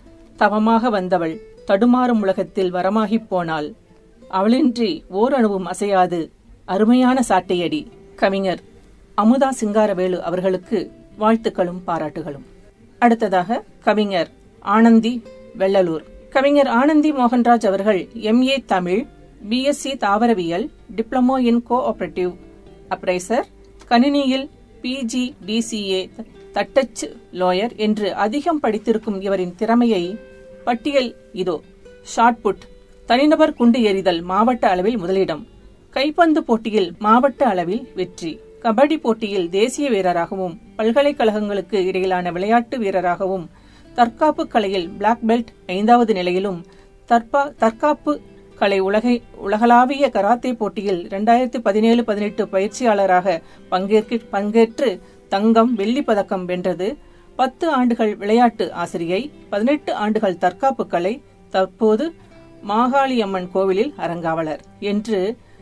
தவமாக வந்தவள் தடுமாறும் உலகத்தில் வரமாகிப் போனாள் அவளின்றி ஓரணுவும் அசையாது அருமையான சாட்டையடி கவிஞர் அமுதா சிங்காரவேலு அவர்களுக்கு வாழ்த்துக்களும் பாராட்டுகளும் அடுத்ததாக கவிஞர் ஆனந்தி வெள்ளலூர் கவிஞர் ஆனந்தி மோகன்ராஜ் அவர்கள் எம்ஏ தமிழ் பிஎஸ்சி தாவரவியல் டிப்ளமோ இன் கோஆபரேட்டிவ் அப்ரைசர் கணினியில் பிஜி டிசிஏ தட்டச்சு லோயர் என்று அதிகம் படித்திருக்கும் இவரின் திறமையை பட்டியல் இதோ ஷார்ட்புட் தனிநபர் குண்டு எறிதல் மாவட்ட அளவில் முதலிடம் கைப்பந்து போட்டியில் மாவட்ட அளவில் வெற்றி கபடி போட்டியில் தேசிய வீரராகவும் பல்கலைக்கழகங்களுக்கு இடையிலான விளையாட்டு வீரராகவும் தற்காப்பு கலையில் பிளாக் பெல்ட் ஐந்தாவது நிலையிலும் தற்பா தற்காப்பு கலை உலகை உலகளாவிய கராத்தே போட்டியில் இரண்டாயிரத்தி பதினேழு பதினெட்டு பயிற்சியாளராக பங்கேற்க பங்கேற்று தங்கம் வெள்ளி பதக்கம் வென்றது பத்து ஆண்டுகள் விளையாட்டு ஆசிரியை பதினெட்டு ஆண்டுகள் தற்காப்பு கலை தற்போது மாகாளியம்மன் கோவிலில் அரங்காவலர் என்று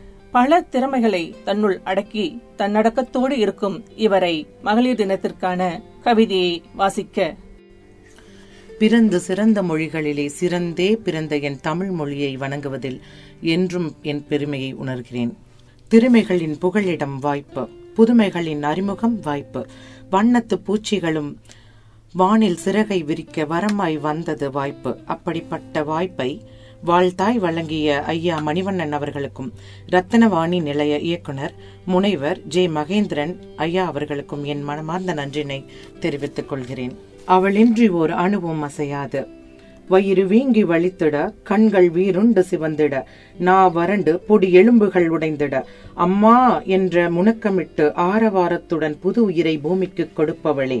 பல திறமைகளை தன்னுள் அடக்கி தன்னடக்கத்தோடு இருக்கும் இவரை மகளிர் தினத்திற்கான கவிதையை வாசிக்க பிறந்து சிறந்த மொழிகளிலே சிறந்தே பிறந்த என் தமிழ் மொழியை வணங்குவதில் என்றும் என் பெருமையை உணர்கிறேன் திறமைகளின் புகழிடம் வாய்ப்பு புதுமைகளின் அறிமுகம் வாய்ப்பு வண்ணத்து பூச்சிகளும் வானில் சிறகை விரிக்க வரமாய் வந்தது வாய்ப்பு அப்படிப்பட்ட வாய்ப்பை வாழ்த்தாய் வழங்கிய ஐயா மணிவண்ணன் அவர்களுக்கும் ரத்தனவாணி நிலைய இயக்குனர் முனைவர் ஜே மகேந்திரன் ஐயா அவர்களுக்கும் என் மனமார்ந்த நன்றினை தெரிவித்துக் கொள்கிறேன் அவளின்றி ஓர் அணுவும் அசையாது வயிறு வீங்கி வலித்திட கண்கள் வீருண்டு சிவந்திட நா வறண்டு பொடி எலும்புகள் உடைந்திட அம்மா என்ற முணக்கமிட்டு ஆரவாரத்துடன் புது உயிரை பூமிக்கு கொடுப்பவளே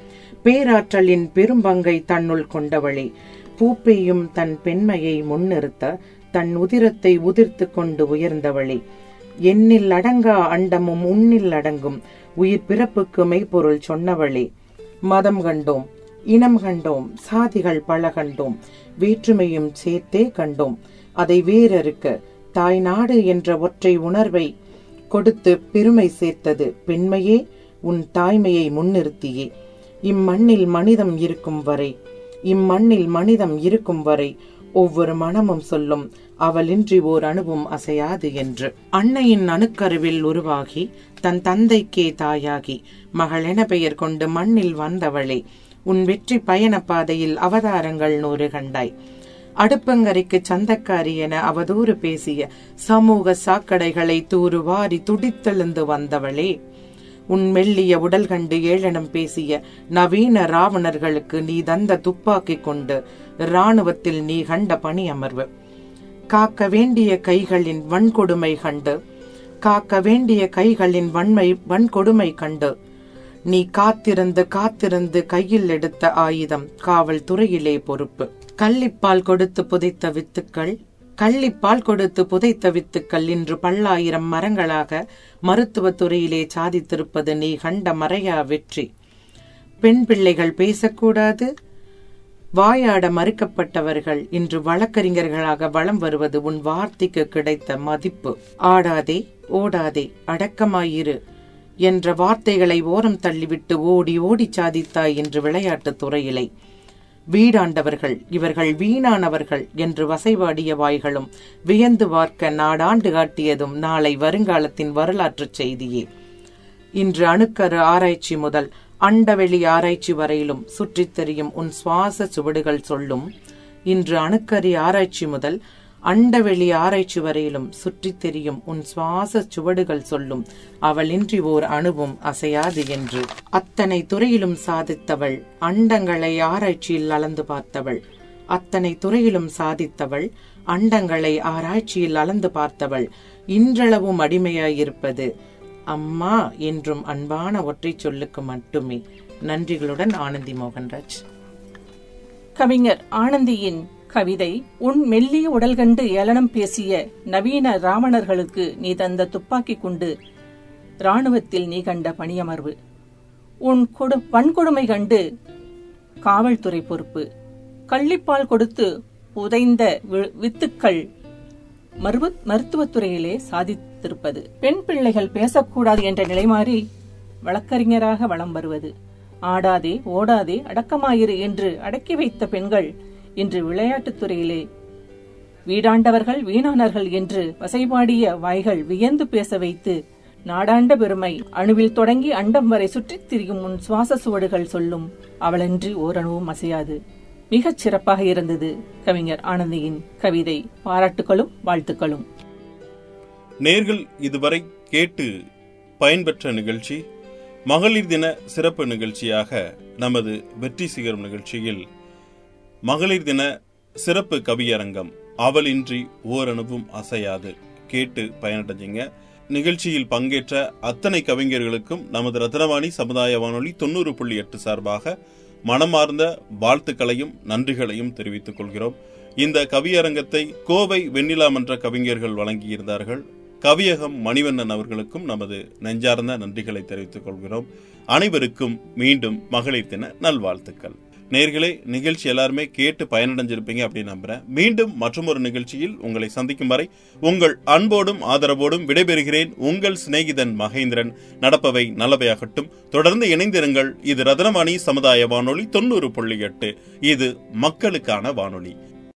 பேராற்றலின் பெரும்பங்கை தன்னுள் கொண்டவளே பூப்பெய்யும் தன் பெண்மையை முன்னிறுத்த தன் உதிரத்தை உதிர்த்து கொண்டு உயர்ந்தவளே எண்ணில் அடங்கா அண்டமும் உன்னில் அடங்கும் உயிர் பிறப்புக்கு மெய்ப்பொருள் சொன்னவளே மதம் கண்டோம் இனம் கண்டோம் சாதிகள் பல கண்டோம் வேற்றுமையும் சேர்த்தே கண்டோம் அதை வேறறுக்க தாய் நாடு என்ற ஒற்றை உணர்வை கொடுத்து பெருமை சேர்த்தது பெண்மையே உன் தாய்மையை முன்னிறுத்தியே இம்மண்ணில் மனிதம் இருக்கும் வரை இம்மண்ணில் மனிதம் இருக்கும் வரை ஒவ்வொரு மனமும் சொல்லும் அவளின்றி ஓர் அணுவும் அசையாது என்று அன்னையின் அணுக்கருவில் உருவாகி தன் தந்தைக்கே தாயாகி மகளென பெயர் கொண்டு மண்ணில் வந்தவளே உன் வெற்றி பயண பாதையில் அவதாரங்கள் நூறு கண்டாய் அடுப்பங்கரைக்கு சந்தக்காரி என அவதூறு பேசிய சமூக சாக்கடைகளை தூறுவாரி துடித்தெழுந்து வந்தவளே உன் மெல்லிய உடல் கண்டு ஏளனம் பேசிய நவீன ராவணர்களுக்கு நீ தந்த துப்பாக்கி கொண்டு இராணுவத்தில் நீ கண்ட பணி அமர்வு காக்க வேண்டிய கைகளின் வன்கொடுமை கண்டு காக்க வேண்டிய கைகளின் வன்மை வன்கொடுமை கண்டு நீ காத்திருந்து காத்திருந்து கையில் எடுத்த ஆயுதம் காவல்துறையிலே பொறுப்பு கள்ளிப்பால் கொடுத்து புதைத்த வித்துக்கள் கள்ளிப்பால் கொடுத்து புதைத்த வித்துக்கள் இன்று பல்லாயிரம் மரங்களாக மருத்துவத் துறையிலே சாதித்திருப்பது நீ கண்ட மறையா வெற்றி பெண் பிள்ளைகள் பேசக்கூடாது வாயாட மறுக்கப்பட்டவர்கள் இன்று வழக்கறிஞர்களாக வலம் வருவது உன் வார்த்தைக்கு கிடைத்த மதிப்பு ஆடாதே ஓடாதே அடக்கமாயிரு என்ற வார்த்தைகளை ஓரம் தள்ளிவிட்டு ஓடி ஓடி சாதித்தாய் என்று விளையாட்டுத் துறையிலை வீடாண்டவர்கள் இவர்கள் வீணானவர்கள் என்று வசைபாடிய வாய்களும் வியந்து பார்க்க நாடாண்டு காட்டியதும் நாளை வருங்காலத்தின் வரலாற்றுச் செய்தியே இன்று அணுக்கரு ஆராய்ச்சி முதல் அண்டவெளி ஆராய்ச்சி வரையிலும் சுற்றித் தெரியும் உன் சுவாச சுவடுகள் சொல்லும் இன்று அணுக்கரி ஆராய்ச்சி முதல் அண்டவெளி ஆராய்ச்சி வரையிலும் சுற்றித் தெரியும் உன் சுவாச சுவடுகள் சொல்லும் அவளின்றி ஓர் அணுவும் அசையாது என்று அத்தனை துறையிலும் சாதித்தவள் அண்டங்களை ஆராய்ச்சியில் அளந்து பார்த்தவள் அத்தனை துறையிலும் சாதித்தவள் அண்டங்களை ஆராய்ச்சியில் அளந்து பார்த்தவள் இன்றளவும் அடிமையாயிருப்பது அம்மா என்றும் அன்பான ஒற்றைச் சொல்லுக்கு மட்டுமே நன்றிகளுடன் ஆனந்தி மோகன்ராஜ் கவிஞர் ஆனந்தியின் கவிதை உன் மெல்லிய உடல் கண்டு ஏளனம் பேசிய நவீன ராவணர்களுக்கு நீ தந்த துப்பாக்கி குண்டு ராணுவத்தில் நீ கண்ட பணியமர்வு உன் கொடு வன்கொடுமை கண்டு காவல்துறை பொறுப்பு கள்ளிப்பால் கொடுத்து உதைந்த வி- வித்துக்கள் மருவ மருத்துவத்துறையிலே சாதித்திருப்பது பெண் பிள்ளைகள் பேசக்கூடாது என்ற நிலை மாறி வழக்கறிஞராக வலம் வருவது ஆடாதே ஓடாதே அடக்கமாயிரு என்று அடக்கி வைத்த பெண்கள் இன்று விளையாட்டுத் துறையிலே வீடாண்டவர்கள் வீணானர்கள் என்று வசைபாடிய வாய்கள் வியந்து பேச வைத்து நாடாண்ட பெருமை அணுவில் தொடங்கி அண்டம் வரை சுற்றித் திரியும் உன் சுவாச சுவடுகள் சொல்லும் அவளன்றி ஓரணுவும் அசையாது மிகச் சிறப்பாக இருந்தது கவிஞர் ஆனந்தியின் கவிதை பாராட்டுகளும் வாழ்த்துக்களும் நேர்கள் இதுவரை கேட்டு பயன்பெற்ற நிகழ்ச்சி மகளிர் தின சிறப்பு நிகழ்ச்சியாக நமது வெற்றி சிகரம் நிகழ்ச்சியில் மகளிர் தின சிறப்பு கவியரங்கம் அவளின்றி ஓரணுவும் அசையாது கேட்டு பயனடைஞ்சிங்க நிகழ்ச்சியில் பங்கேற்ற அத்தனை கவிஞர்களுக்கும் நமது ரத்னவாணி சமுதாய வானொலி தொண்ணூறு புள்ளி எட்டு சார்பாக மனமார்ந்த வாழ்த்துக்களையும் நன்றிகளையும் தெரிவித்துக் கொள்கிறோம் இந்த கவியரங்கத்தை கோவை வெண்ணிலா மன்ற கவிஞர்கள் வழங்கியிருந்தார்கள் கவியகம் மணிவண்ணன் அவர்களுக்கும் நமது நெஞ்சார்ந்த நன்றிகளை தெரிவித்துக் கொள்கிறோம் அனைவருக்கும் மீண்டும் மகளிர் தின நல்வாழ்த்துக்கள் நேர்களே நிகழ்ச்சி எல்லாருமே கேட்டு பயனடைஞ்சிருப்பீங்க அப்படின்னு நம்புறேன் மீண்டும் மற்றொரு நிகழ்ச்சியில் உங்களை சந்திக்கும் வரை உங்கள் அன்போடும் ஆதரவோடும் விடைபெறுகிறேன் உங்கள் சிநேகிதன் மகேந்திரன் நடப்பவை நல்லவையாகட்டும் தொடர்ந்து இணைந்திருங்கள் இது ரத்னவாணி சமுதாய வானொலி தொண்ணூறு புள்ளி எட்டு இது மக்களுக்கான வானொலி